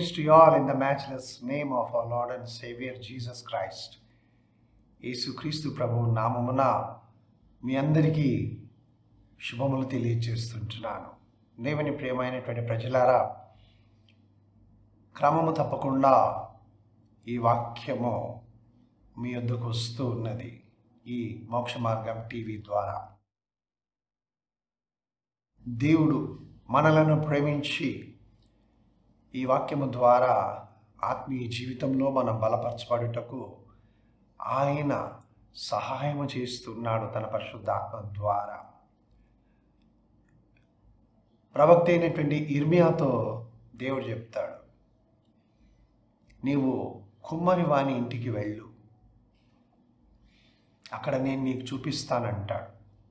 Greetings to you all in the matchless name of our Lord and Savior Jesus Christ. యేసుక్రీస్తు ప్రభు నామమున మీ అందరికీ శుభములు తెలియజేస్తుంటున్నాను దేవుని ప్రియమైనటువంటి ప్రజలారా క్రమము తప్పకుండా ఈ వాక్యము మీ వద్దకు వస్తూ ఉన్నది ఈ మోక్ష మార్గం టీవీ ద్వారా దేవుడు మనలను ప్రేమించి ఈ వాక్యము ద్వారా ఆత్మీయ జీవితంలో మనం బలపరచబడుటకు ఆయన సహాయము చేస్తున్నాడు తన పరిశుద్ధాత్మ ద్వారా ప్రవక్త అయినటువంటి ఇర్మియాతో దేవుడు చెప్తాడు నీవు కుమ్మరి వాని ఇంటికి వెళ్ళు అక్కడ నేను నీకు చూపిస్తానంటాడు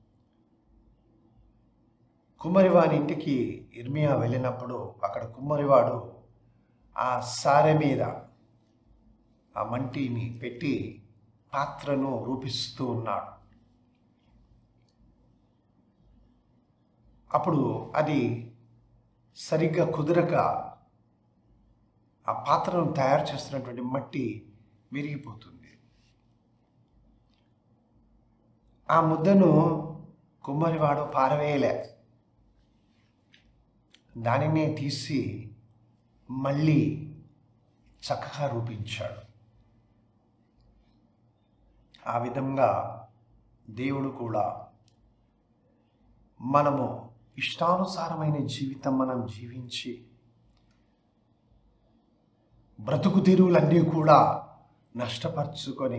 కుమ్మరివాని ఇంటికి ఇర్మియా వెళ్ళినప్పుడు అక్కడ కుమ్మరివాడు ఆ సారె మీద ఆ మంటిని పెట్టి పాత్రను రూపిస్తూ ఉన్నాడు అప్పుడు అది సరిగ్గా కుదరక ఆ పాత్రను తయారు చేస్తున్నటువంటి మట్టి విరిగిపోతుంది ఆ ముద్దను కుమ్మరివాడు పారవేయలే దానినే తీసి మళ్ళీ చక్కగా రూపించాడు ఆ విధంగా దేవుడు కూడా మనము ఇష్టానుసారమైన జీవితం మనం జీవించి బ్రతుకు తెరువులన్నీ కూడా నష్టపరుచుకొని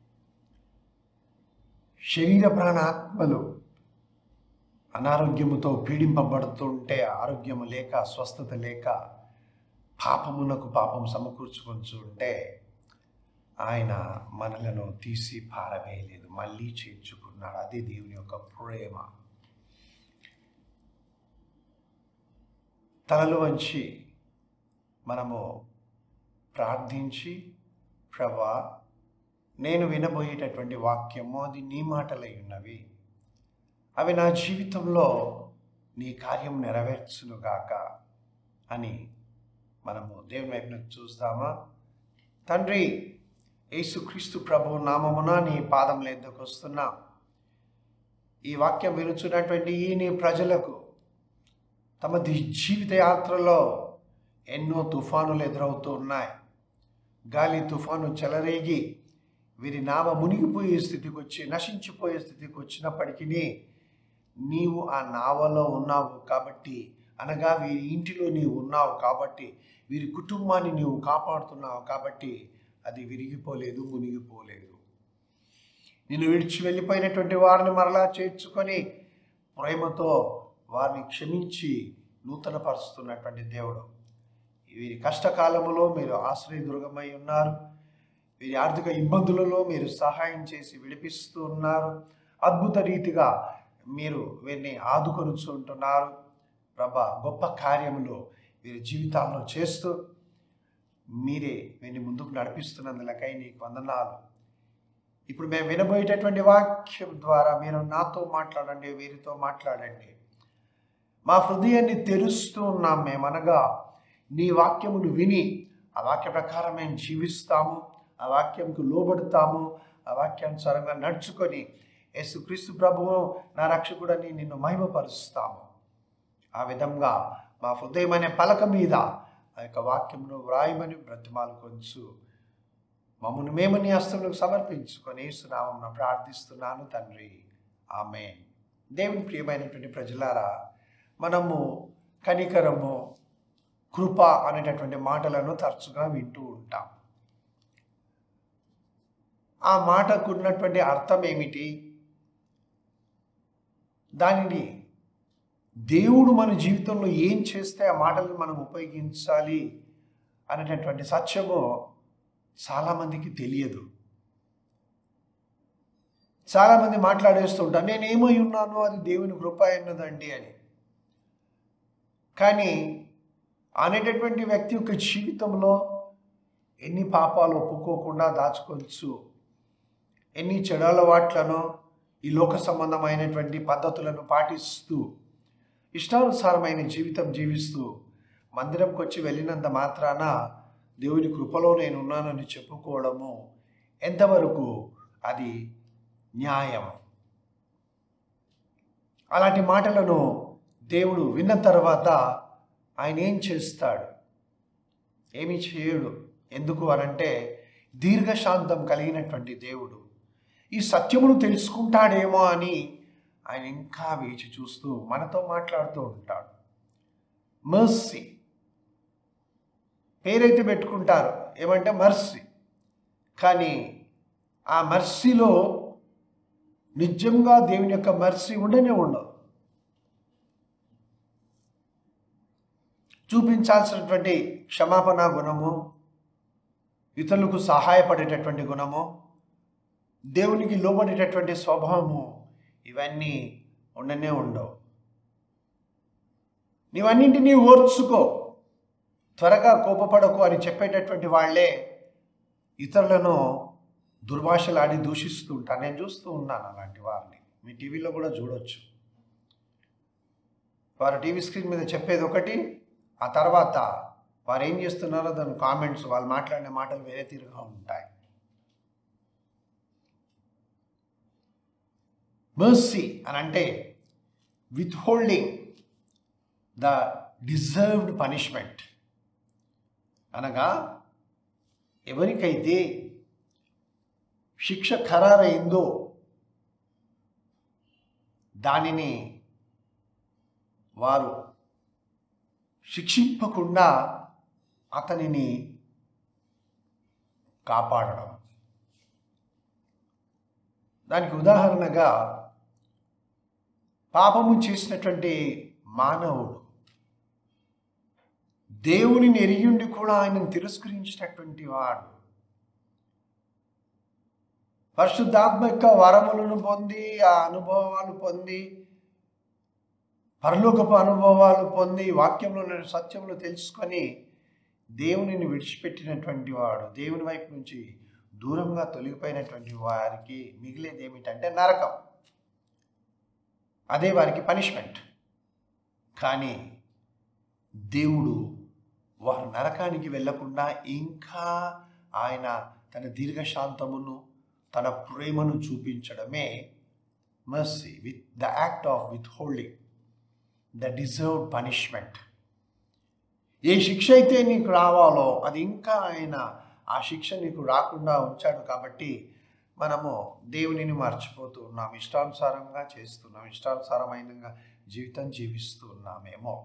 శరీర ప్రాణాత్మలు అనారోగ్యముతో పీడింపబడుతుంటే ఆరోగ్యము లేక స్వస్థత లేక పాపమునకు పాపం సమకూర్చుకొంచుంటే ఆయన మనలను తీసి పారవేయలేదు మళ్ళీ చేర్చుకున్నాడు అది దేవుని యొక్క ప్రేమ తలలు వంచి మనము ప్రార్థించి ప్రభా నేను వినబోయేటటువంటి వాక్యము అది నీ మాటలై ఉన్నవి అవి నా జీవితంలో నీ కార్యం నెరవేర్చునుగాక అని మనము దేవుని వైపున చూస్తామా తండ్రి యేసుక్రీస్తు ప్రభు నామమున నీ పాదముల ఎద్దకు వస్తున్నా ఈ వాక్యం వినుచున్నటువంటి ఈ నీ ప్రజలకు తమ ది- జీవిత యాత్రలో ఎన్నో తుఫానులు ఎదురవుతూ ఉన్నాయి గాలి తుఫాను చెలరేగి వీరి నావ మునిగిపోయే స్థితికి వచ్చి నశించిపోయే స్థితికి వచ్చినప్పటికీ నీవు ఆ నావలో ఉన్నావు కాబట్టి అనగా వీరి ఇంటిలో నీవు ఉన్నావు కాబట్టి వీరి కుటుంబాన్ని నీవు కాపాడుతున్నావు కాబట్టి అది విరిగిపోలేదు మునిగిపోలేదు నిన్ను విడిచి వెళ్ళిపోయినటువంటి వారిని మరలా చేర్చుకొని ప్రేమతో వారిని క్షమించి నూతనపరుస్తున్నటువంటి దేవుడు వీరి కష్టకాలములో మీరు ఆశ్రయదుర్గమై ఉన్నారు వీరి ఆర్థిక ఇబ్బందులలో మీరు సహాయం చేసి విడిపిస్తూ ఉన్నారు అద్భుత రీతిగా మీరు వీరిని ఆదుకొనుచుంటున్నారు ప్రభ గొప్ప కార్యములు వీరి జీవితాల్లో చేస్తూ మీరే వీరిని ముందుకు నడిపిస్తున్నందులకై నీకు వందనాలు ఇప్పుడు మేము వినబోయేటటువంటి వాక్యం ద్వారా మీరు నాతో మాట్లాడండి వీరితో మాట్లాడండి మా హృదయాన్ని తెరుస్తూ ఉన్నాం మేమనగా నీ వాక్యమును విని ఆ వాక్య ప్రకారం మేము జీవిస్తాము ఆ వాక్యంకు లోబడతాము ఆ వాక్యానుసారంగా నడుచుకొని యేసుక్రీస్తు ప్రభువు నా రక్షకుడని నిన్ను మహిమపరుస్తాము ఆ విధంగా మా హృదయం అనే పలక మీద ఆ యొక్క వాక్యమును వ్రాయమని బ్రతిమాలు కొంచు మమ్మల్ని మేము నీ హస్తములకు సమర్పించుకొని యేసునామం ప్రార్థిస్తున్నాను తండ్రి ఆమె దేవుని ప్రియమైనటువంటి ప్రజలారా మనము కనికరము కృప అనేటటువంటి మాటలను తరచుగా వింటూ ఉంటాం ఆ మాటకు ఉన్నటువంటి అర్థం ఏమిటి దానిని దేవుడు మన జీవితంలో ఏం చేస్తే ఆ మాటలను మనం ఉపయోగించాలి అనేటటువంటి సత్యము చాలామందికి తెలియదు చాలామంది మాట్లాడేస్తుంటారు నేను ఏమై ఉన్నానో అది దేవుని కృప అయినదండి అని కానీ అనేటటువంటి వ్యక్తి యొక్క జీవితంలో ఎన్ని పాపాలు ఒప్పుకోకుండా దాచుకోవచ్చు ఎన్ని చెడు అలవాట్లను ఈ లోక సంబంధమైనటువంటి పద్ధతులను పాటిస్తూ ఇష్టానుసారమైన జీవితం జీవిస్తూ మందిరంకి వచ్చి వెళ్ళినంత మాత్రాన దేవుని కృపలో నేను ఉన్నానని చెప్పుకోవడము ఎంతవరకు అది న్యాయం అలాంటి మాటలను దేవుడు విన్న తర్వాత ఆయన ఏం చేస్తాడు ఏమీ చేయడు ఎందుకు అనంటే దీర్ఘశాంతం కలిగినటువంటి దేవుడు ఈ సత్యమును తెలుసుకుంటాడేమో అని ఆయన ఇంకా వేచి చూస్తూ మనతో మాట్లాడుతూ ఉంటాడు మర్సీ పేరైతే పెట్టుకుంటారు ఏమంటే మర్సీ కానీ ఆ మర్సీలో నిజంగా దేవుని యొక్క మర్సీ ఉండనే ఉండదు చూపించాల్సినటువంటి క్షమాపణ గుణము ఇతరులకు సహాయపడేటటువంటి గుణము దేవునికి లోబడేటటువంటి స్వభావము ఇవన్నీ ఉండనే ఉండవు నీవన్నింటినీ ఓర్చుకో త్వరగా కోపపడకు అని చెప్పేటటువంటి వాళ్ళే ఇతరులను దుర్భాషలాడి దూషిస్తూ ఉంటాను నేను చూస్తూ ఉన్నాను అలాంటి వారిని మీ టీవీలో కూడా చూడొచ్చు వారు టీవీ స్క్రీన్ మీద చెప్పేది ఒకటి ఆ తర్వాత వారు ఏం చేస్తున్నారో దాని కామెంట్స్ వాళ్ళు మాట్లాడిన మాటలు వేరే తీరుగా ఉంటాయి మర్సీ అని అంటే withholding the deserved punishment అనగా ఎవరికైతే శిక్ష ఖరారైందో దానిని వారు శిక్షింపకుండా అతనిని కాపాడడం దానికి ఉదాహరణగా పాపము చేసినటువంటి మానవుడు దేవునిని ఎరియుండి కూడా ఆయనను తిరస్కరించినటువంటి వాడు పరిశుద్ధాత్మ యొక్క వరములను పొంది ఆ అనుభవాలు పొంది పరలోకపు అనుభవాలు పొంది వాక్యంలో సత్యములు తెలుసుకొని దేవునిని విడిచిపెట్టినటువంటి వాడు దేవుని వైపు నుంచి దూరంగా తొలగిపోయినటువంటి వారికి మిగిలేది ఏమిటంటే నరకం అదే వారికి పనిష్మెంట్ కానీ దేవుడు వారు నరకానికి వెళ్ళకుండా ఇంకా ఆయన తన దీర్ఘశాంతమును తన ప్రేమను చూపించడమే mercy with the act of withholding the deserved punishment ఏ శిక్ష అయితే నీకు రావాలో అది ఇంకా ఆయన ఆ శిక్ష నీకు రాకుండా ఉంచాడు కాబట్టి మనము దేవునిని మర్చిపోతూ ఉన్నాం ఇష్టానుసారంగా చేస్తున్నాం ఇష్టానుసారమైన జీవితం జీవిస్తూ ఉన్నామేమో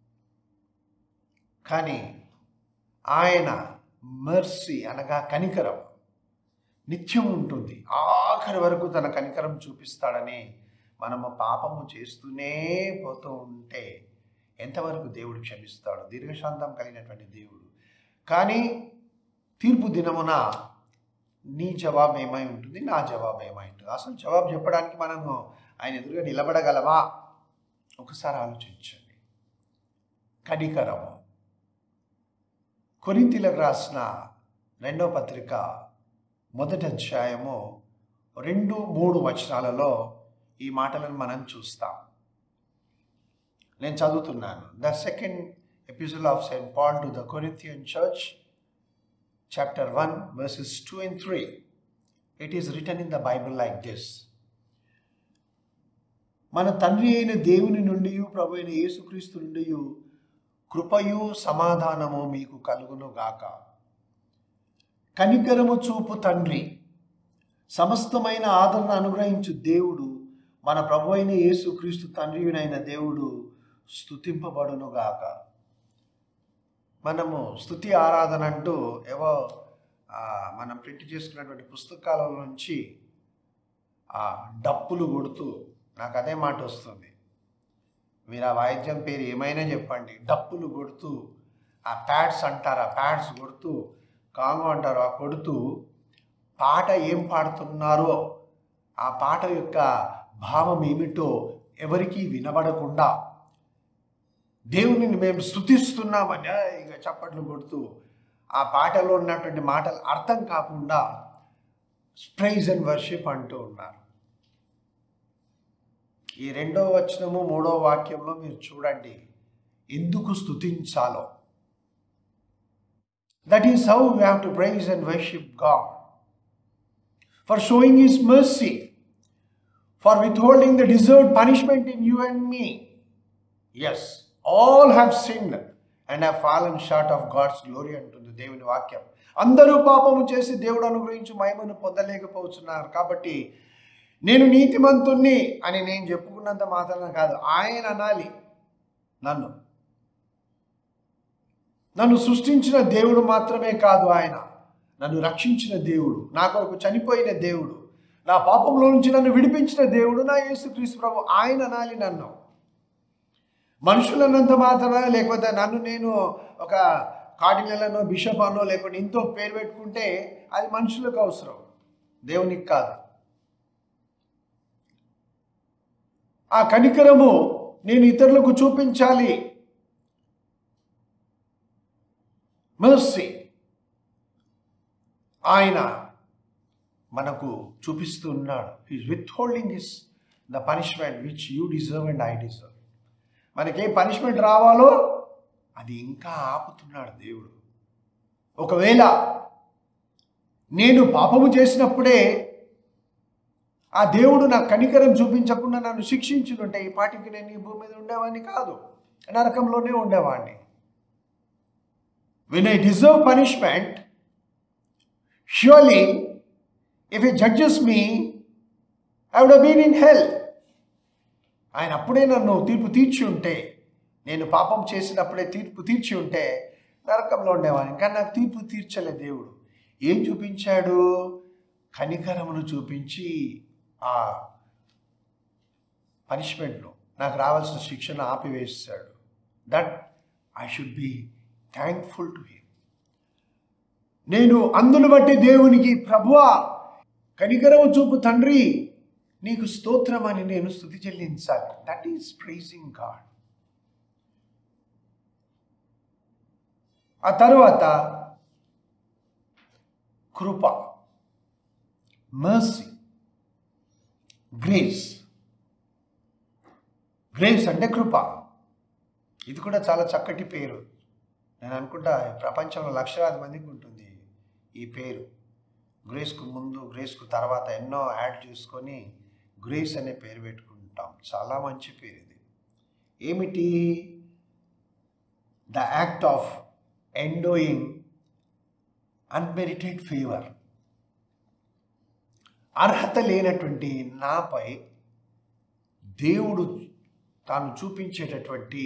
కానీ ఆయన మర్సీ అనగా కనికరం నిత్యం ఉంటుంది ఆఖరి వరకు తన కనికరం చూపిస్తాడని మనము పాపము చేస్తూనే పోతూ ఉంటే ఎంతవరకు దేవుడు క్షమిస్తాడు దీర్ఘశాంతం కలిగినటువంటి దేవుడు కానీ తీర్పు దినమున నీ జవాబు ఏమై ఉంటుంది నా జవాబు ఏమై ఉంటుంది అసలు జవాబు చెప్పడానికి మనము ఆయన ఎదురుగా నిలబడగలమా ఒకసారి ఆలోచించండి కనికరము కొరింతీలకు రాసిన రెండవ పత్రిక మొదటి అధ్యాయము రెండు మూడు వచనాలలో ఈ మాటలను మనం చూస్తాం నేను చదువుతున్నాను the second episode of saint Paul to the Corinthian church chapter one verses two and three it is written in the Bible like this మన తండ్రి అయిన దేవుని నుండి ప్రభు అయిన యేసుక్రీస్తు నుండి కృపయు సమాధానము మీకు కలుగును గాక కనికరము చూపు తండ్రి సమస్తమైన ఆదరణ అనుగ్రహించు దేవుడు మన ప్రభు అయిన యేసుక్రీస్తు తండ్రియునైన దేవుడు స్థుతింపబడును గాక మనము స్థుతి ఆరాధన అంటూ ఏవో ఆ, మనం ప్రింట్ చేసుకున్నటువంటి పుస్తకాల నుంచి ఆ డప్పులు కొడుతూ నాకు అదే మాట వస్తుంది మీరు ఆ వాయిద్యం పేరు ఏమైనా చెప్పండి డప్పులు కొడుతూ ఆ ప్యాడ్స్ అంటారు ఆ ప్యాడ్స్ కొడుతూ కాంగో అంటారు ఆ కొడుతూ పాట ఏం పాడుతున్నారో ఆ పాట యొక్క భావం ఏమిటో ఎవరికీ వినబడకుండా దేవునిని మేము స్థుతిస్తున్నామని ఆ, ఇక చప్పట్లు కొడుతూ ఆ పాటలో ఉన్నటువంటి మాటలు అర్థం కాకుండా ప్రైజ్ అండ్ వర్షిప్ అంటూ ఉన్నారు ఈ రెండో వచనము మూడో వాక్యంలో మీరు చూడండి ఎందుకు స్థుతించాలో That is how we have to praise and worship God. For showing His mercy, for withholding the deserved punishment in you and me. Yes, all have sinned and have fallen short of God's glory అంటుంది దేవుని వాక్యం అందరూ పాపము చేసి దేవుడు అనుగ్రహించి మహిమను పొందలేకపోతున్నారు కాబట్టి నేను నీతిమంతుణ్ణి అని నేను చెప్పుకున్నంత మాత్రాన కాదు ఆయన అనాలి నన్ను నన్ను సృష్టించిన దేవుడు మాత్రమే కాదు ఆయన నన్ను రక్షించిన దేవుడు నా కొరకు చనిపోయిన దేవుడు నా పాపంలో నుంచి నన్ను విడిపించిన దేవుడు నా యేసుక్రీస్తు ప్రభు ఆయన అనాలి నన్ను మనుషులన్నంత మాత్రాన లేకపోతే నన్ను నేను ఒక కార్డినలనో బిషప్ అనో లేకపోతే ఇంతో పేరు పెట్టుకుంటే అది మనుషులకు అవసరం దేవునికి కాదు ఆ కనికరము నేను ఇతరులకు చూపించాలి మర్సీ ఆయన మనకు చూపిస్తూ ఉన్నాడు is withholding is the punishment which you deserve and I deserve మనకే పనిష్మెంట్ రావాలో అది ఇంకా ఆపుతున్నాడు దేవుడు ఒకవేళ నేను పాపము చేసినప్పుడే ఆ దేవుడు నాకు కనికరం చూపించకుండా నన్ను శిక్షించుంటే ఈ పాటికి నేను ఈ భూమి మీద ఉండేవాడిని కాదు నరకంలోనే ఉండేవాడిని when I deserve punishment, surely if he judges me, I would have been in hell. ఆయన అప్పుడే నన్ను తీర్పు తీర్చి ఉంటే నేను పాపం చేసినప్పుడే తీర్పు తీర్చి ఉంటే నరకంలో ఉండేవాడిని కానీ నాకు తీర్పు తీర్చలే దేవుడు ఏం చూపించాడు కనికరమును చూపించి ఆ పనిష్మెంట్ను నాకు రావాల్సిన శిక్షను ఆపివేస్తాడు that I should be thankful to him నేను అందును బట్టి దేవునికి ప్రభువా కనికరము చూపు తండ్రి నీకు స్తోత్రం అని నేను స్థుతి చెల్లించాలి దట్ ఈస్ ప్రైజింగ్ గాడ్ ఆ తర్వాత కృప మర్సీ గ్రేస్ గ్రేస్ అంటే కృప ఇది కూడా చాలా చక్కటి పేరు నేను అనుకుంటా ప్రపంచంలో లక్షలాది మందికి ఉంటుంది ఈ పేరు గ్రేస్కు ముందు గ్రేస్కు తర్వాత ఎన్నో యాడ్ చేసుకొని గ్రేస్ అనే పేరు పెట్టుకుంటాం చాలా మంచి పేరు ఇది ఏమిటి the act of endowing unmerited favour అర్హత లేనటువంటి నాపై దేవుడు తాను చూపించేటటువంటి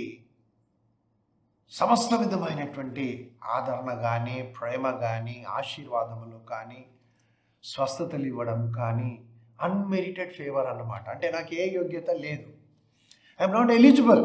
సమస్త విధమైనటువంటి ఆదరణ కానీ ప్రేమ కానీ ఆశీర్వాదములు కానీ స్వస్థతలు ఇవ్వడం కానీ అన్మెరిటెడ్ ఫేవర్ అన్నమాట అంటే నాకు ఏ యోగ్యత లేదు ఐఎమ్ నాట్ ఎలిజిబుల్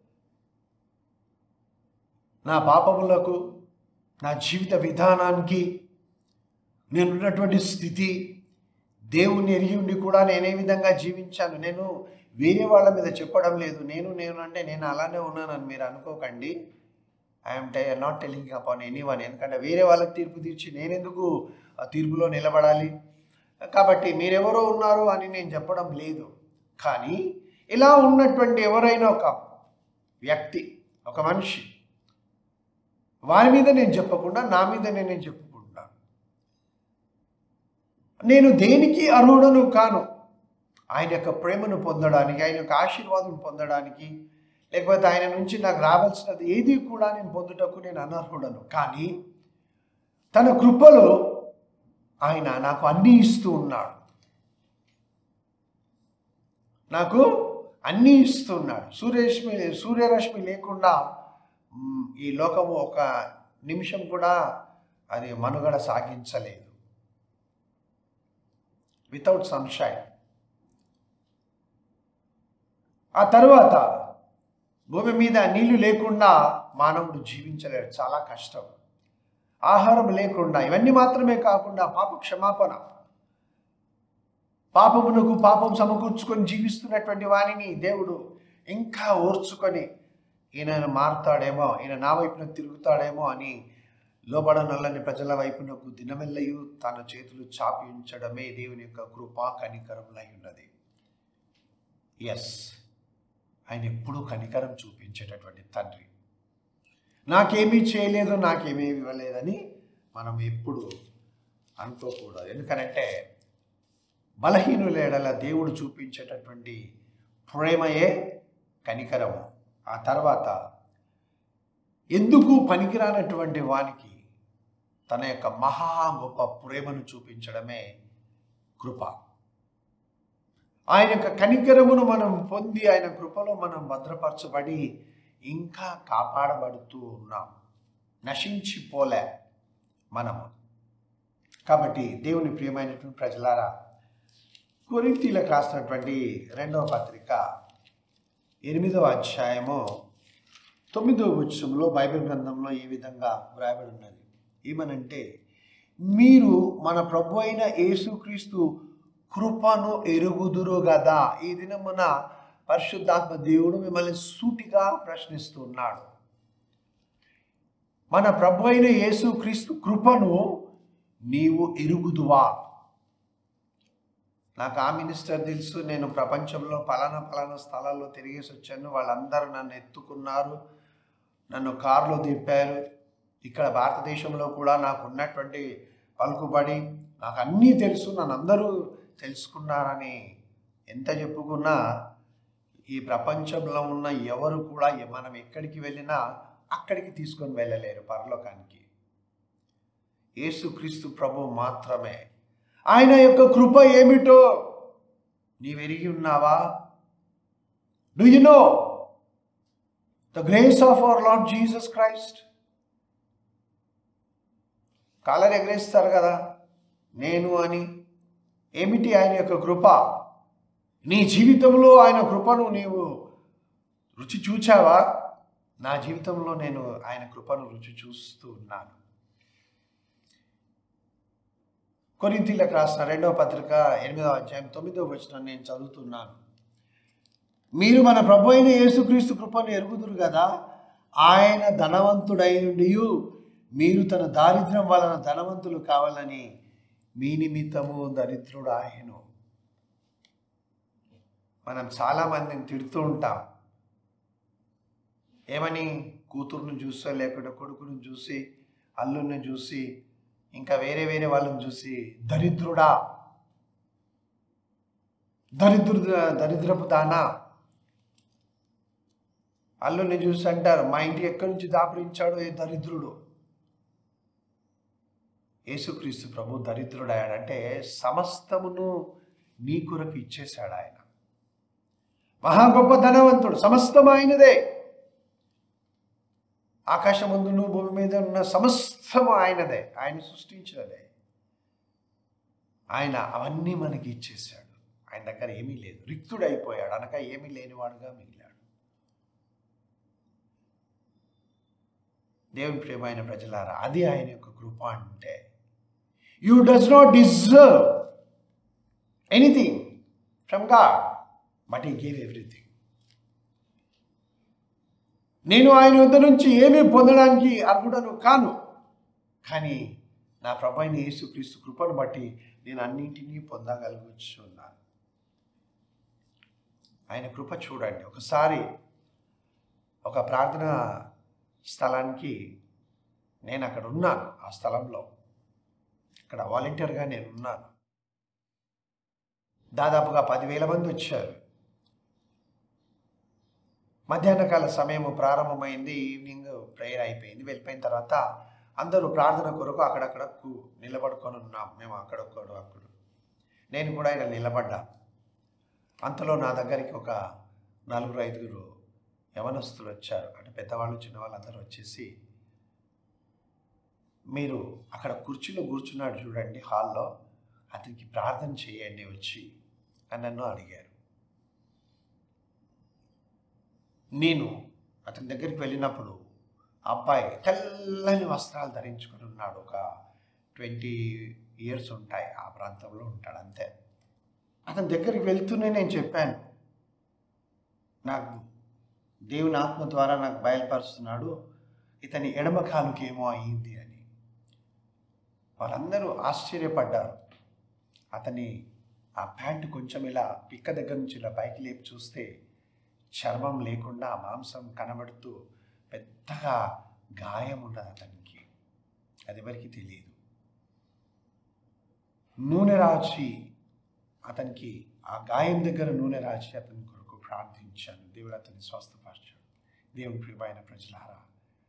నా పాపములకు నా జీవిత విధానానికి నేనున్నటువంటి స్థితి దేవుని ఎరిగి ఉండి కూడా నేనే విధంగా జీవించాను నేను వేరే వాళ్ళ మీద చెప్పడం లేదు నేను నేను అంటే నేను అలానే ఉన్నానని మీరు అనుకోకండి I'm tie not telling upon anyone ఎందుకంటే వేరే వాళ్ళకి తీర్పు తీర్చి నేనెందుకు ఆ తీర్పులో నిలబడాలి కాబట్టి మీరెవరో ఉన్నారు అని నేను చెప్పడం లేదు కానీ ఇలా ఉన్నటువంటి ఎవరైనా ఒక వ్యక్తి ఒక మనిషి వారి మీద నేను చెప్పకుండా నా మీదనే నేను చెప్పుకుంటాను నేను దేనికి అర్హుడను కాను ఆయన యొక్క ప్రేమను పొందడానికి ఆయన యొక్క ఆశీర్వాదం పొందడానికి లేకపోతే ఆయన నుంచి నాకు రావాల్సినది ఏది కూడా నేను పొందుటకు నేను అనర్హుడను కానీ తన కృపలో ఆయన నాకు అన్నీ ఇస్తూ ఉన్నాడు నాకు అన్నీ ఇస్తున్నాడు సూర్యరశ్మి సూర్యరశ్మి లేకుండా మ్, ఈ లోకము ఒక నిమిషం కూడా అది మనుగడ సాగించలేదు వితౌట్ సన్షైన్ ఆ తరువాత భూమి మీద నీళ్లు లేకుండా మానవుడు జీవించలేడు చాలా కష్టం ఆహారం లేకుండా ఇవన్నీ మాత్రమే కాకుండా పాప క్షమాపణ పాపమునకు పాపం సమకూర్చుకొని జీవిస్తున్నటువంటి వాణిని దేవుడు ఇంకా ఓర్చుకొని ఈయన మారుతాడేమో ఈయన నా వైపున తిరుగుతాడేమో అని లోబడనల్లని ప్రజల వైపునకు దినమెల్లయు తన చేతులు చాపి ఉంచడమే దేవుని యొక్క కృపా కనికరములై ఉన్నది ఎస్ ఆయన ఎప్పుడూ కనికరం చూపించేటటువంటి తండ్రి నాకేమీ చేయలేదు నాకేమీ ఇవ్వలేదని మనం ఎప్పుడు అనుకోకూడదు ఎందుకనంటే బలహీనుల ఎడల దేవుడు చూపించేటటువంటి ప్రేమయే కనికరము ఆ తర్వాత ఎందుకు పనికిరానటువంటి వానికి తన యొక్క మహా గొప్ప ప్రేమను చూపించడమే కృప ఆయన యొక్క కనికరమును మనం పొంది ఆయన కృపలో మనం భద్రపరచబడి ఇంకా కాపాడబడుతూ ఉన్నాం నశించిపోలే మనము కాబట్టి దేవుని ప్రియమైనటువంటి ప్రజలారా కొరింతీలకు రాసినటువంటి రెండవ పత్రిక ఎనిమిదవ అధ్యాయము తొమ్మిదవ వచనంలో బైబిల్ గ్రంథంలో ఈ విధంగా వ్రాయబడి ఉన్నది ఏమనంటే మీరు మన ప్రభు అయిన యేసుక్రీస్తు కృపను ఎరుగుదురు గదా ఈ దినమున పరిశుద్ధాత్మ దేవుడు మిమ్మల్ని సూటిగా ప్రశ్నిస్తున్నాడు మన ప్రభు అయిన యేసుక్రీస్తు కృపను నీవు ఎరుగుదువా నాకు ఆ మినిస్టర్ తెలుసు నేను ప్రపంచంలో పలానా పలానా స్థలాల్లో తిరిగేసి వచ్చాను వాళ్ళందరూ నన్ను ఎత్తుకున్నారు నన్ను కారులో తిప్పారు ఇక్కడ భారతదేశంలో కూడా నాకు ఉన్నటువంటి పలుకుబడి నాకు అన్నీ తెలుసు నన్ను అందరూ తెలుసుకున్నారని ఎంత చెప్పుకున్నా ఈ ప్రపంచంలో ఉన్న ఎవరు కూడా ఎ- మనం ఎక్కడికి వెళ్ళినా అక్కడికి తీసుకొని వెళ్ళలేరు పరలోకానికి యేసుక్రీస్తు ప్రభు మాత్రమే ఆయన యొక్క కృప ఏమిటో నీవెరిగి ఉన్నావా do you know the grace of our Lord Jesus Christ collar ఎగరేస్తారు కదా నేను అని ఏమిటి ఆయన యొక్క కృప నీ జీవితంలో ఆయన కృపను నీవు రుచి చూచావా నా జీవితంలో నేను ఆయన కృపను రుచి చూస్తూ ఉన్నాను కొరింతీలకు రాసిన రెండవ పత్రిక ఎనిమిదవ అధ్యాయం తొమ్మిదవ వచనం నేను చదువుతున్నాను మీరు మన ప్రభు అయిన యేసుక్రీస్తు కృపను ఎరుగుదురు కదా ఆయన ధనవంతుడైండియు మీరు తన దారిద్ర్యం వలన ధనవంతులు కావాలని మీ నిమిత్తము దరిద్రుడు ఆయను మనం చాలా మందిని తిడుతూ ఉంటాం ఏమని కూతురును చూసో లేకుంటే కొడుకును చూసి అల్లుని చూసి ఇంకా వేరే వేరే వాళ్ళని చూసి దరిద్రుడా దరిద్రు దరిద్రపు దానా అల్లుని చూసి అంటారు మా ఇంటికి ఎక్కడి నుంచి దాపురించాడు ఏ దరిద్రుడు యేసుక్రీస్తు ప్రభు దరిద్రుడాడు అంటే సమస్తమును నీ కొరకు ఇచ్చేశాడు ఆయన మహా గొప్ప ధనవంతుడు సమస్తం ఆయనదే ఆకాశమందును భూమి మీద ఉన్న సమస్తము ఆయనదే ఆయన సృష్టించినదే ఆయన అవన్నీ మనకి ఇచ్చేశాడు ఆయన దగ్గర ఏమీ లేదు రిక్తుడైపోయాడు అనగా ఏమీ లేనివాడుగా మిగిలాడు దేవుని ప్రియమైన ప్రజలారా అది ఆయన యొక్క కృప అంటే you does not deserve anything from God but he gave everything నేను ఆయన వద్ద నుంచి ఏమీ పొందడానికి అర్హుడను కాను కానీ నా ప్రభు అయిన యేసుక్రీస్తు కృపను బట్టి నేను అన్నింటినీ పొందగలుగుచున్నాను ఆయన కృప చూడండి ఒకసారి ఒక ప్రార్థన స్థలానికి నేను అక్కడ ఉన్నాను ఆ స్థలంలో ఇక్కడ వాలంటీర్గా నేను ఉన్నాను దాదాపుగా పదివేల మంది వచ్చారు మధ్యాహ్నకాల సమయం ప్రారంభమైంది ఈవినింగ్ ప్రేయర్ అయిపోయింది వెళ్ళిపోయిన తర్వాత అందరూ ప్రార్థన కొరకు అక్కడక్కడ కు- నిలబడుకొని ఉన్నాం మేము అక్కడొక్కడు అక్కడ నేను కూడా ఇలా నిలబడ్డా అంతలో నా దగ్గరికి ఒక నలుగురు ఐదుగురు యవనస్తులు వచ్చారు అంటే పెద్దవాళ్ళు చిన్నవాళ్ళు అందరూ వచ్చేసి మీరు అక్కడ కుర్చీలో కూర్చున్నాడు చూడండి హాల్లో అతనికి ప్రార్థన చేయండి వచ్చి అని నన్ను అడిగారు నేను అతని దగ్గరికి వెళ్ళినప్పుడు ఆ అబ్బాయి తెల్లని వస్త్రాలు ధరించుకొని ఉన్నాడు ఒక ట్వంటీ ఇయర్స్ ఉంటాయి ఆ ప్రాంతంలో ఉంటాడు అంతే అతని దగ్గరికి వెళ్తూనే నేను చెప్పాను నాకు దేవుని ఆత్మ ద్వారా నాకు బయలుపరుస్తున్నాడు ఇతని ఎడమ కాలుకి ఏమో అయింది అని వాళ్ళందరూ ఆశ్చర్యపడ్డారు అతని ఆ ప్యాంటు కొంచెం ఇలా పిక్క దగ్గర నుంచి ఇలా పైకి లేపి చూస్తే చర్మం లేకుండా ఆ మాంసం కనబడుతూ పెద్దగా గాయం ఉన్నది అతనికి అది ఎవరికి తెలియదు నూనె రాచి అతనికి ఆ గాయం దగ్గర నూనె రాచి అతని కొరకు ప్రార్థించాను దేవుడు అతన్ని స్వస్థపరచాడు దేవుని ప్రియమైన ప్రజలారా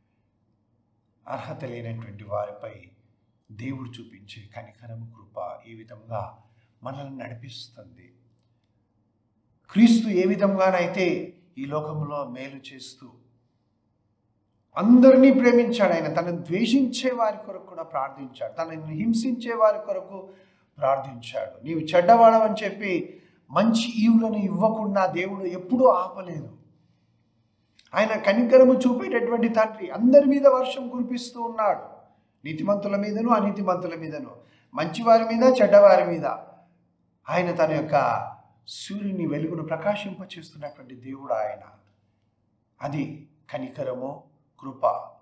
అర్హత లేనటువంటి వారిపై దేవుడు చూపించే కనికరము కృప ఈ విధంగా మనల్ని నడిపిస్తుంది క్రీస్తు ఏ విధంగానైతే ఈ లోకంలో మేలు చేస్తూ అందరినీ ప్రేమించాడు ఆయన తనను ద్వేషించే వారి కొరకు కూడా ప్రార్థించాడు తనని హింసించే వారి కొరకు ప్రార్థించాడు నీవు చెడ్డవాడవని చెప్పి మంచి ఈవులను ఇవ్వకుండా దేవుడు ఎప్పుడూ ఆపలేదు ఆయన కనికరము చూపేటటువంటి తండ్రి అందరి మీద వర్షం కురిపిస్తూ ఉన్నాడు నీతిమంతుల మీదను అనీతిమంతుల మీదను మంచివారి మీద చెడ్డవారి మీద ఆయన తన యొక్క సూర్యుని వెలుగును ప్రకాశింపచేస్తున్నటువంటి దేవుడు ఆయన అది కనికరము కృప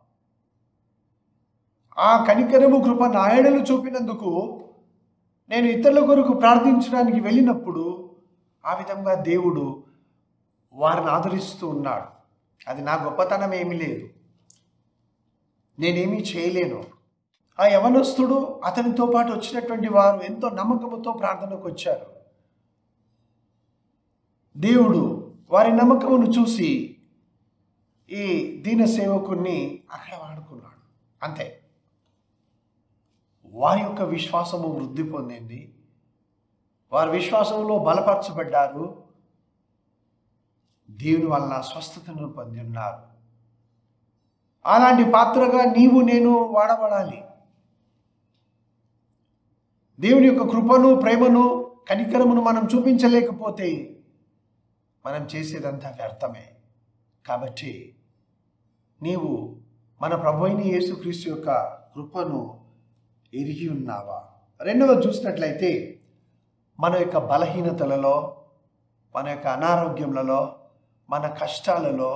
ఆ కనికరము కృప నాయడలు చూపినందుకు నేను ఇతరుల కొరకు ప్రార్థించడానికి వెళ్ళినప్పుడు ఆ విధంగా దేవుడు వారిని ఆదరిస్తూ ఉన్నాడు అది నా గొప్పతనం ఏమీ లేదు నేనేమీ చేయలేను ఆ యవనస్తుడు అతనితో పాటు వచ్చినటువంటి వారు ఎంతో నమ్మకముతో ప్రార్థనకు వచ్చారు దేవుడు వారి నమ్మకమును చూసి ఈ దీన సేవకుణ్ణి అక్కడ వాడుకున్నాడు అంతే వారి యొక్క విశ్వాసము వృద్ధి పొందింది వారి విశ్వాసంలో బలపరచబడ్డారు దేవుని వలన స్వస్థతను పొంది ఉన్నారు అలాంటి పాత్రగా నీవు నేను వాడబడాలి దేవుని యొక్క కృపను ప్రేమను కనికరమును మనం చూపించలేకపోతే మనం చేసేదంతా వ్యర్థమే కాబట్టి నీవు మన ప్రభు అయిన యేసుక్రీస్తు యొక్క కృపను ఎరిగి ఉన్నావా రెండవ చూసినట్లయితే మన యొక్క బలహీనతలలో మన యొక్క అనారోగ్యములలో మన కష్టాలలో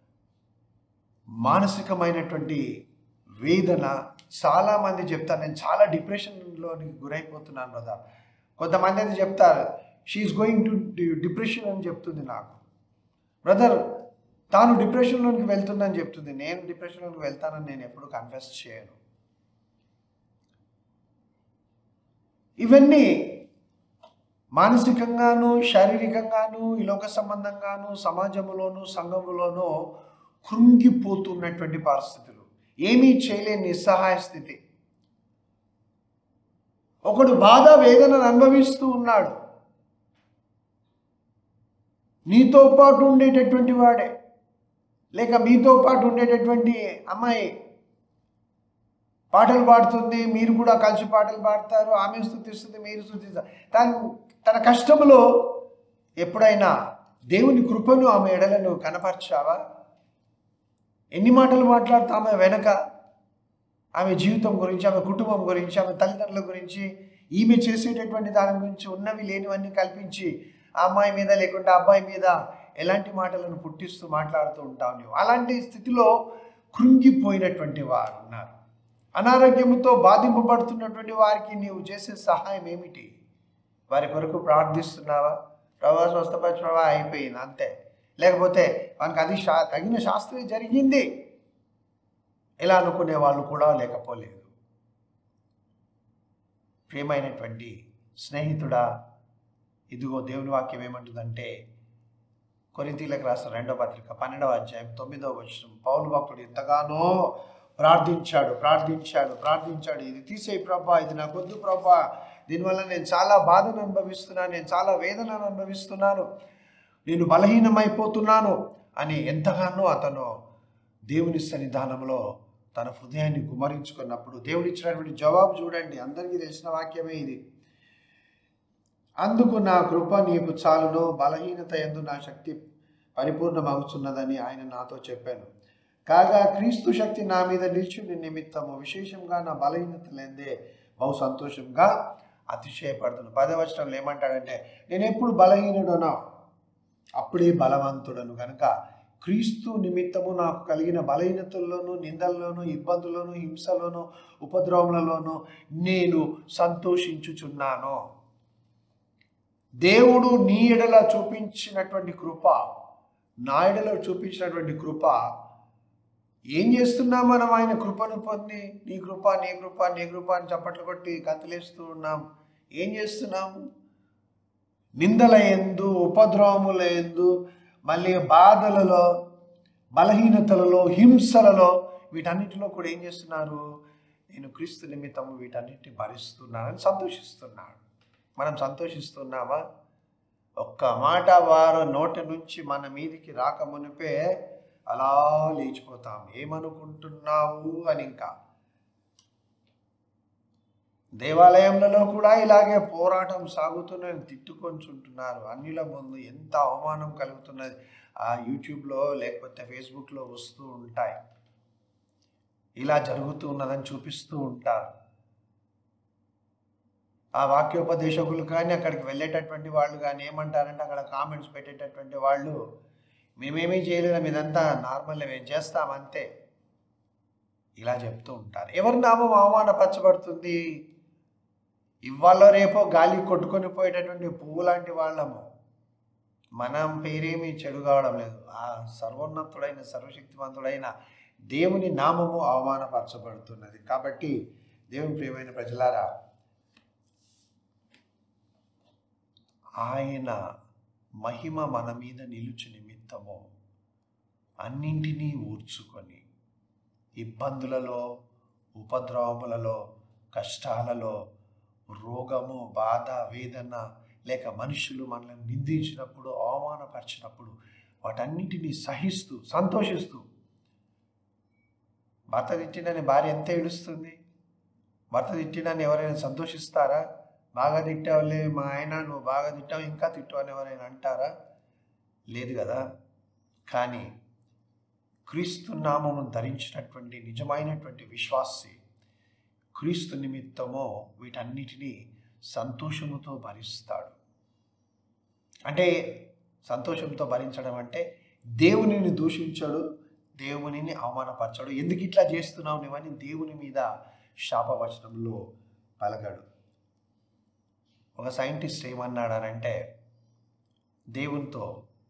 మానసికమైనటువంటి వేదన చాలామంది చెప్తారు నేను చాలా డిప్రెషన్లోనికి గురైపోతున్నాను కదా కొంతమంది అయితే చెప్తారు షీఈస్ గోయింగ్ టు డిప్రెషన్ అని చెప్తుంది నాకు బ్రదర్ తాను డిప్రెషన్లోనికి వెళ్తుందని చెప్తుంది నేను డిప్రెషన్లోకి వెళ్తానని నేను ఎప్పుడు కన్ఫెస్ చేయను ఇవన్నీ మానసికంగాను శారీరకంగాను ఈ లోక సంబంధంగాను సమాజంలోను సంఘములోనూ కృంగిపోతున్నటువంటి పరిస్థితులు ఏమీ చేయలేని నిస్సహాయ స్థితి ఒకడు బాధ వేదనను అనుభవిస్తూ ఉన్నాడు నీతో పాటు ఉండేటటువంటి వాడే లేక మీతో పాటు ఉండేటటువంటి అమ్మాయి పాటలు పాడుతుంది మీరు కూడా కలిసి పాటలు పాడతారు ఆమె స్థుతిస్తుంది మీరు స్థుతిస్తారు తన తన కష్టంలో ఎప్పుడైనా దేవుని కృపను ఆమె ఎడలను కనపరిచావా ఎన్ని మాటలు మాట్లాడుతా ఆమె వెనక ఆమె జీవితం గురించి ఆమె కుటుంబం గురించి ఆమె తల్లిదండ్రుల గురించి ఈమె చేసేటటువంటి దాని గురించి ఉన్నవి లేనివన్నీ కల్పించి ఆ అమ్మాయి మీద లేకుంటే అబ్బాయి మీద ఎలాంటి మాటలను పుట్టిస్తూ మాట్లాడుతూ ఉంటావు నువ్వు అలాంటి స్థితిలో కృంగిపోయినటువంటి వారు ఉన్నారు అనారోగ్యంతో బాధింపబడుతున్నటువంటి వారికి నీవు చేసే సహాయం ఏమిటి వారి కొరకు ప్రార్థిస్తున్నావా ప్రభా స్వస్థపరిచి ప్రభా అయిపోయింది అంతే లేకపోతే మనకు అది శా తగిన శాస్త్రం జరిగింది ఇలా అనుకునే వాళ్ళు కూడా లేకపోలేదు ప్రియమైనటువంటి స్నేహితుడా ఇదిగో దేవుని వాక్యం ఏమంటుందంటే కొరింతీలకు రాసిన రెండో పత్రిక పన్నెండవ అధ్యాయం తొమ్మిదవ వచ్చిన పౌలు భక్తుడు ఎంతగానో ప్రార్థించాడు ప్రార్థించాడు ప్రార్థించాడు ఇది తీసే ప్రభా ఇది నాకు వద్దు ప్రభా దీనివల్ల నేను చాలా బాధను అనుభవిస్తున్నాను నేను చాలా వేదనను అనుభవిస్తున్నాను నేను బలహీనమైపోతున్నాను అని ఎంతగానో అతను దేవుని సన్నిధానంలో తన హృదయాన్ని గుమరించుకున్నప్పుడు దేవుడు ఇచ్చినటువంటి జవాబు చూడండి అందరికీ తెలిసిన వాక్యమే ఇది అందుకు నా కృప నీకు చాలును బలహీనత ఎందు నా శక్తి పరిపూర్ణమవుతున్నదని ఆయన నాతో చెప్పాను కాగా క్రీస్తు శక్తి నా మీద నిలిచి నిమిత్తము విశేషంగా నా బలహీనత లేదే బహు సంతోషంగా అతిశయపడుతున్నాను పదవచనంలో ఏమంటాడంటే నేను ఎప్పుడు బలహీనుడనో అప్పుడే బలవంతుడను కనుక క్రీస్తు నిమిత్తము నాకు కలిగిన బలహీనతల్లోనూ నిందల్లోనూ ఇబ్బందుల్లోనూ హింసలోనూ ఉపద్రవములలోనూ నేను సంతోషించుచున్నాను దేవుడు నీ ఎడల చూపించినటువంటి కృప నా ఎడల చూపించినటువంటి కృప ఏం చేస్తున్నాం మనం ఆయన కృపను పొంది నీ కృప నీ కృప నీ కృప అని చప్పట్లు కొట్టి గంతులేస్తూ ఉన్నాం ఏం చేస్తున్నాము నిందల ఎందు ఉపద్రవముల ఎందు మళ్ళీ బాధలలో బలహీనతలలో హింసలలో వీటన్నిటిలో కూడా ఏం చేస్తున్నారు నేను క్రీస్తు నిమిత్తం వీటన్నిటిని భరిస్తున్నానని సంతోషిస్తున్నాడు మనం సంతోషిస్తున్నామా ఒక్క మాట వారు నోటి నుంచి మన మీదికి రాకమునిపే అలా లేచిపోతాం ఏమనుకుంటున్నావు అని ఇంకా దేవాలయంలో కూడా ఇలాగే పోరాటం సాగుతున్నది తిట్టుకొంచుంటున్నారు అన్యుల ముందు ఎంత అవమానం కలుగుతున్నది ఆ యూట్యూబ్లో లేకపోతే ఫేస్బుక్లో వస్తూ ఉంటాయి ఇలా జరుగుతూ ఉన్నదని చూపిస్తూ ఉంటారు ఆ వాక్యోపదేశకులు కానీ అక్కడికి వెళ్ళేటటువంటి వాళ్ళు కానీ ఏమంటారంటే అక్కడ కామెంట్స్ పెట్టేటటువంటి వాళ్ళు మేమేమీ చేయలేము ఇదంతా నార్మల్ మేము చేస్తాం అంతే ఇలా చెప్తూ ఉంటారు ఎవరి నామం అవమానపరచబడుతుంది ఇవాళ రేపో గాలి కొట్టుకొని పోయేటటువంటి పువ్వు లాంటి వాళ్ళము మనం పేరేమీ చెడు కావడం లేదు ఆ సర్వోన్నతుడైన సర్వశక్తివంతుడైన దేవుని నామము అవమానపరచబడుతున్నది కాబట్టి దేవుని ప్రియమైన ప్రజలారా ఆయన మహిమ మన మీద నిలుచు నిమిత్తము అన్నింటినీ ఊర్చుకొని ఇబ్బందులలో ఉపద్రవములలో కష్టాలలో రోగము బాధ వేదన లేక మనుషులు మనల్ని నిందించినప్పుడు అవమానపరిచినప్పుడు వాటన్నిటినీ సహిస్తూ సంతోషిస్తూ భర్త తిట్టినని భార్య ఎంత ఏడుస్తుంది భర్త తిట్టినని ఎవరైనా సంతోషిస్తారా బాగా తిట్టావులే మా ఆయన నువ్వు బాగా తిట్టావు ఇంకా తిట్టు అని ఎవరైనా అంటారా లేదు కదా కానీ క్రీస్తు నామమును ధరించినటువంటి నిజమైనటువంటి విశ్వాసి క్రీస్తు నిమిత్తమో వీటన్నిటినీ సంతోషముతో భరిస్తాడు అంటే సంతోషంతో భరించడం అంటే దేవునిని దూషించడు దేవునిని అవమానపరచడు ఎందుకు ఇట్లా చేస్తున్నావు నువ్వని దేవుని మీద శాపవచనంలో పలకడు ఒక సైంటిస్ట్ ఏమన్నాడనంటే దేవునితో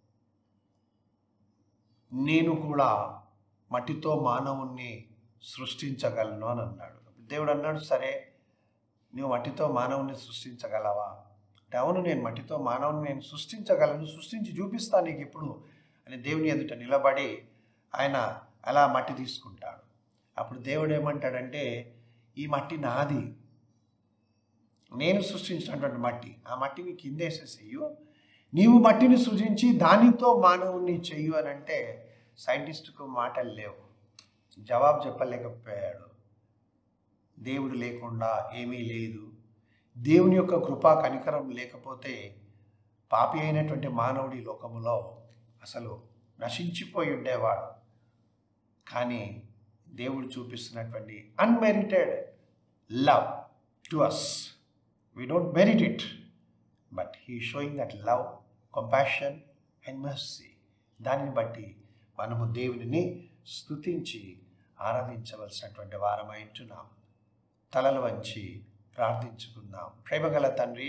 నేను కూడా మట్టితో మానవుణ్ణి సృష్టించగలను అని అన్నాడు దేవుడు అన్నాడు సరే నువ్వు మట్టితో మానవుని సృష్టించగలవా అంటే అవును నేను మట్టితో మానవుని నేను సృష్టించగలను సృష్టించి చూపిస్తాను నీకు ఇప్పుడు అని దేవుని ఎదుట నిలబడి ఆయన అలా మట్టి తీసుకుంటాడు అప్పుడు దేవుడు ఏమంటాడంటే ఈ మట్టి నాది నేను సృష్టించినటువంటి మట్టి ఆ మట్టిని కిందేసేసేయు నీవు మట్టిని సృజించి దానితో మానవుని చెయ్యు అని అంటే సైంటిస్టుకు మాటలు లేవు జవాబు చెప్పలేకపోయాడు దేవుడు లేకుండా ఏమీ లేదు దేవుని యొక్క కృపా కనికరం లేకపోతే పాపి అయినటువంటి మానవుడి లోకములో అసలు నశించిపోయి ఉండేవాడు కానీ దేవుడు చూపిస్తున్నటువంటి unmerited love to us we don't merit it but he showing that love compassion and mercy దానిని బట్టి మనము దేవునిని స్తుతించి ఆరాధించవలసినటువంటి వారమై ఉంటున్నాం తలలు వంచి ప్రార్థించుకుందాం ప్రేమగల తండ్రి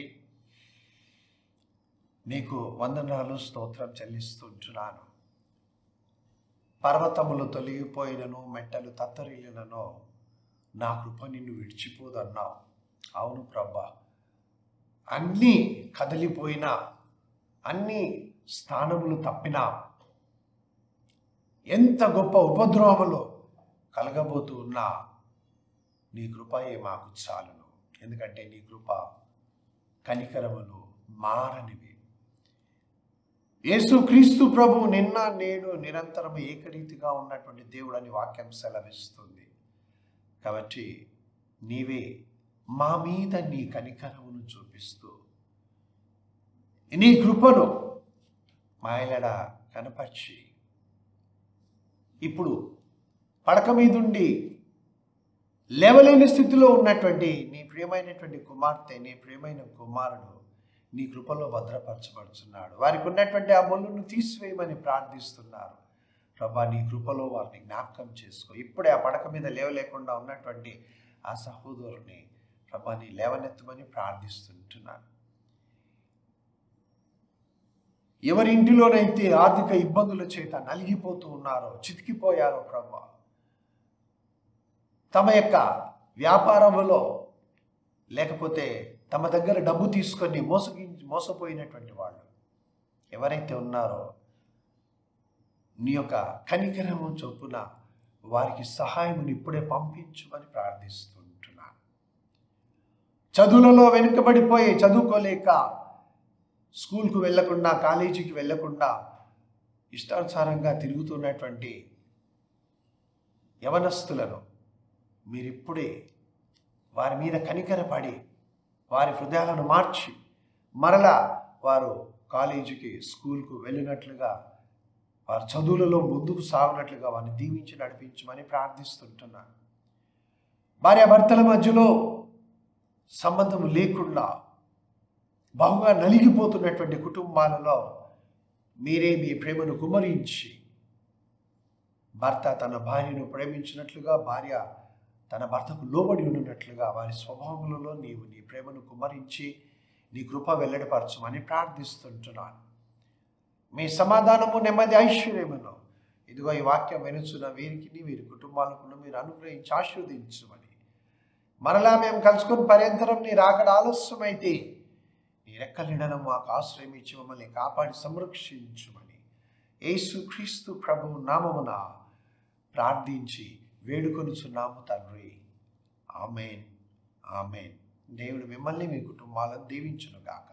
నీకు వందనాలు స్తోత్రం చెల్లిస్తుంటున్నాను పర్వతములు తొలగిపోయినను మెట్టలు తత్తరిల్లినను నా కృప నిన్ను విడిచిపోదన్నావు అవును ప్రభా అన్నీ కదిలిపోయినా అన్ని స్థానములు తప్పినా ఎంత గొప్ప ఉపద్రవములు కలగబోతూ ఉన్నా నీ కృపయే మాకు చాలును ఎందుకంటే నీ కృప కనికరములు మారనివి యేసుక్రీస్తు ప్రభు నిన్న నేడు నిరంతరం ఏకరీతిగా ఉన్నటువంటి దేవుడు అని వాక్యం సెలవిస్తుంది కాబట్టి నీవే మా మీద నీ కనికరమును చూపిస్తూ నీ కృపను మాయలడ కనపరిచి ఇప్పుడు పడక మీదుండి లేవలేని స్థితిలో ఉన్నటువంటి నీ ప్రియమైనటువంటి కుమార్తె నీ ప్రియమైన కుమారుడు నీ కృపలో భద్రపరచబడుచున్నాడు వారికి ఉన్నటువంటి ఆ ముళ్ళును తీసివేయమని ప్రార్థిస్తున్నారు ప్రభా నీ కృపలో వారిని జ్ఞాపకం చేసుకో ఇప్పుడే ఆ పడక మీద లేవలేకుండా ఉన్నటువంటి ఆ సహోదరుని ప్రభా నీ లేవనెత్తమని ప్రార్థిస్తుంటున్నాను ఎవరి ఇంటిలోనైతే ఆర్థిక ఇబ్బందుల చేత నలిగిపోతూ ఉన్నారో చితికిపోయారో ప్రభా తమ యొక్క వ్యాపారములో లేకపోతే తమ దగ్గర డబ్బు తీసుకొని మోసగి మోసపోయినటువంటి వాళ్ళు ఎవరైతే ఉన్నారో నీ యొక్క కనికరము చొప్పున వారికి సహాయమును ఇప్పుడే పంపించమని ప్రార్థిస్తుంటున్నాను చదువులలో వెనుకబడిపోయి చదువుకోలేక స్కూల్కు వెళ్లకుండా కాలేజీకి వెళ్లకుండా ఇష్టానుసారంగా తిరుగుతున్నటువంటి యవనస్తులను మీరిప్పుడే వారి మీద కనికరపడి వారి హృదయాలను మార్చి మరలా వారు కాలేజీకి స్కూల్కు వెళ్ళినట్లుగా వారి చదువులలో ముందుకు సాగునట్లుగా వారిని దీవించి నడిపించమని ప్రార్థిస్తుంటున్నాను భార్యాభర్తల మధ్యలో సంబంధం లేకుండా బహుగా నలిగిపోతున్నటువంటి కుటుంబాలలో మీరే మీ ప్రేమను కుమరించి భర్త తన భార్యను ప్రేమించినట్లుగా భార్య తన భర్తకు లోబడి ఉన్నట్లుగా వారి స్వభావములలో నీవు నీ ప్రేమను కుమరించి నీ కృప వెల్లడిపరచమని ప్రార్థిస్తుంటున్నాను మీ సమాధానము నెమ్మది ఐశ్వర్యమును ఇదిగో ఈ వాక్యం వెనుచున్న వీరికి వీరి కుటుంబాలకు మీరు అనుగ్రహించి ఆశీర్వదించమని మరలా మేము కలుసుకుని పర్యంతరం నీ రాకడ ఆలస్యమైతే నీ రెక్కలిడను మాకు ఆశ్రయం ఇచ్చి మమ్మల్ని కాపాడి సంరక్షించుమని యేసు క్రీస్తు ప్రభు నామమున ప్రార్థించి వేడుకొనుచున్నాము తండ్రి ఆమెన్ ఆమెన్ దేవుడు మిమ్మల్ని మీ కుటుంబాలను దీవించునుగాక